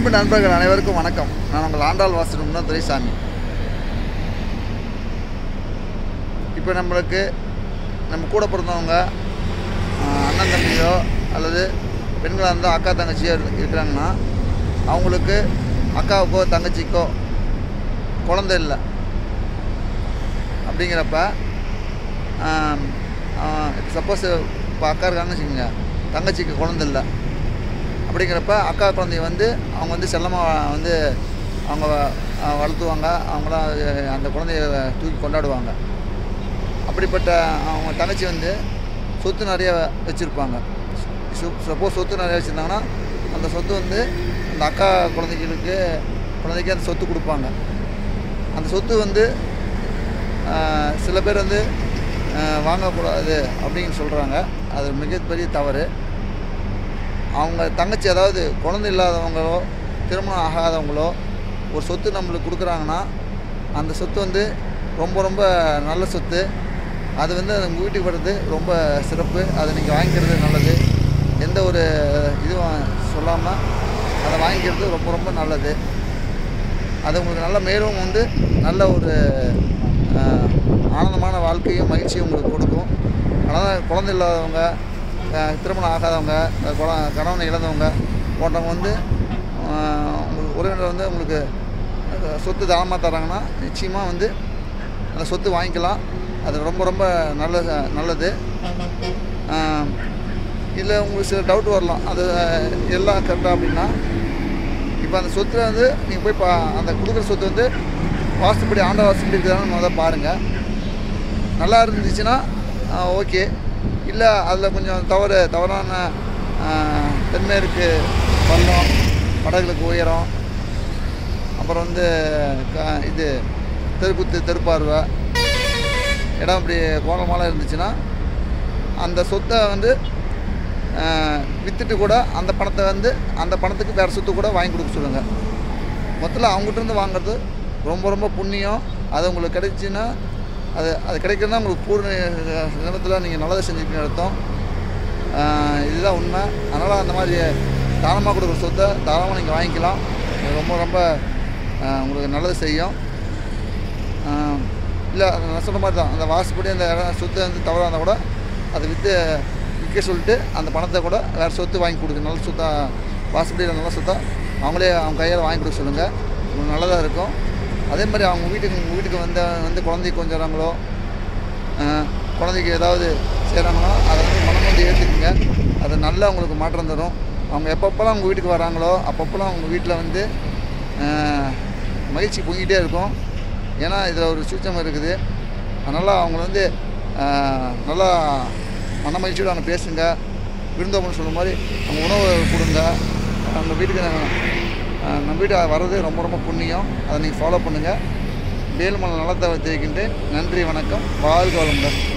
அன்பு நண்பர்கள் அனைவருக்கும் வணக்கம் நான் உங்கள் ஆண்டாள் வாசனம் தான் துரைசாமி இப்போ நம்மளுக்கு நம்ம கூட பிறந்தவங்க ஆஹ், அண்ணன் தம்பியோ அல்லது பெண்களாக இருந்தால் அக்கா தங்கச்சியோ இரு- இருக்கிறாங்கன்னா அவங்களுக்கு அக்காவுக்கோ தங்கச்சிக்கோ குழந்தை இல்லை அப்படிங்கிறப்ப சப்போஸ் இப்போ அக்கா இருக்காங்கன்னு வச்சுக்கோங்க தங்கச்சிக்கு குழந்தை இல்லை அப்படிங்கிறப்ப அக்கா குழந்தைய வந்து அவங்க வந்து செல்லமாக வந்து அவங்க அஹ், வளர்த்துவாங்க அவங்களாம் அஹ், அந்த குழந்தைய தூக்கி கொண்டாடுவாங்க அப்படிப்பட்ட அவங்க தங்கச்சி வந்து சொத்து நிறைய வச்சுருப்பாங்க சப்போஸ் சொத்து நிறைய வச்சுருந்தாங்கன்னா அந்த சொத்து வந்து அந்த அக்கா குழந்தைகளுக்கு குழந்தைக்கு அந்த சொத்து கொடுப்பாங்க அந்த சொத்து வந்து ஆஹ், சில பேர் வந்து ஆஹ், வாங்கக்கூடாது அப்படின்னு சொல்கிறாங்க அது மிகப்பெரிய தவறு அவங்க தங்கச்சி அதாவது குழந்தை இல்லாதவங்களோ திருமணம் ஆகாதவங்களோ ஒரு சொத்து நம்மளுக்கு கொடுக்குறாங்கன்னா அந்த சொத்து வந்து ரொம்ப ரொம்ப நல்ல சொத்து அது வந்து உங்கள் வீட்டுக்கு வர்றது ரொம்ப சிறப்பு அதை நீங்கள் வாங்கிக்கிறது நல்லது எந்த ஒரு இதுவும் சொல்லாமல் அதை வாங்கிக்கிறது ரொம்ப ரொம்ப நல்லது அது உங்களுக்கு நல்ல மேலும் வந்து நல்ல ஒரு ஆஹ், ஆனந்தமான வாழ்க்கையும் மகிழ்ச்சியும் உங்களுக்கு கொடுக்கும் அதனால் குழந்தை இல்லாதவங்க ஆஹ், திருமணம் ஆகாதவங்க அஹ், குழ- கணவனை இழந்தவங்க போன்றவங்க வந்து ஆஹ், உங்களுக்கு உறவினர் வந்து உங்களுக்கு அஹ், சொத்து தானமாக தராங்கன்னா நிச்சயமாக வந்து அந்த சொத்து வாங்கிக்கலாம் அது ரொம்ப ரொம்ப நல்ல நல்லது இதில் உங்களுக்கு சில டவுட் வரலாம் அது அஹ், எல்லாம் கரெக்டாக அப்படின்னா இப்போ அந்த சொத்தில் வந்து நீங்கள் போய் பா அந்த கொடுக்குற சொத்து வந்து வாஸ்துப்படி ஆண்ட வாஸ்துப்படி இருக்குதான்னு முதல்ல பாருங்கள் நல்லா இருந்துச்சுன்னா ஓகே இல்லை அதில் கொஞ்சம் தவறு தவறான ஆஹ், தென்மேற்கு பள்ளம் வடகிழக்கு உயரம் அப்புறம் வந்து க இது தெருக்குத்து தெருப்பார்வை இடம் இப்படி கோலமாலாம் இருந்துச்சுன்னா அந்த சொத்தை வந்து ஆஹ், வித்துட்டு கூட அந்த பணத்தை வந்து அந்த பணத்துக்கு வேறு சொத்து கூட வாங்கி கொடுக்க சொல்லுங்கள் மொத்தத்தில் அவங்ககிட்ட இருந்து வாங்குறது ரொம்ப ரொம்ப புண்ணியம் அது உங்களுக்கு கிடைச்சுன்னா அது அது கிடைக்கிறதுனா உங்களுக்கு பூர்ண நிலத்தில் நீங்கள் நல்லதை செஞ்சுருக்கீங்க அர்த்தம் ஆஹ், இதுதான் உண்மை அதனால் அந்த மாதிரி தானமாக கொடுக்குற சொத்தை தாராளமாக நீங்கள் வாங்கிக்கலாம் அது ரொம்ப ரொம்ப ஆஹ், உங்களுக்கு நல்லது செய்யும் இல்லை நான் சொன்ன மாதிரி தான் அந்த வாசுப்படி அந்த இடம் சொத்து வந்து தவறாக இருந்தால் கூட அதை விற்று விற்க சொல்லிட்டு அந்த பணத்தை கூட வேறு சொத்து வாங்கி கொடுங்க நல்ல சொத்தா வாசுப்படி நல்ல சொத்தா அவங்களே அவங்க கையால் வாங்கி கொடுக்க சொல்லுங்கள் உங்களுக்கு நல்லதாக இருக்கும் அதே மாதிரி அவங்க வீட்டுக்கு உங்கள் வீட்டுக்கு வந்த வந்து குழந்தைக்கு கொஞ்சறாங்களோ குழந்தைக்கு ஏதாவது செய்கிறாங்களோ அதை வந்து மனம் வந்து ஏற்றுக்குங்க அது நல்லா உங்களுக்கு மாற்றம் தரும் அவங்க எப்பப்போலாம் உங்கள் வீட்டுக்கு வராங்களோ அப்பப்போலாம் உங்கள் வீட்டில் வந்து ஆஹ், மகிழ்ச்சி பொங்கிட்டே இருக்கும் ஏன்னா இதில் ஒரு சூச்சம் இருக்குது அதனால் அவங்க வந்து ஆஹ், நல்லா மன மகிழ்ச்சியோட அவங்க பேசுங்க விருந்தோம்பல் சொல்லும் மாதிரி அவங்க உணவு கொடுங்க நம்ம வீட்டுக்கு ஆஹ், நம்ம வீட்டு வர்றது ரொம்ப ரொம்ப புண்ணியம் அதை நீங்கள் ஃபாலோ பண்ணுங்கள் வேலுமலை நலத்தை தெரிவிக்கின்றேன் நன்றி வணக்கம் வாழ்க வளமுடன்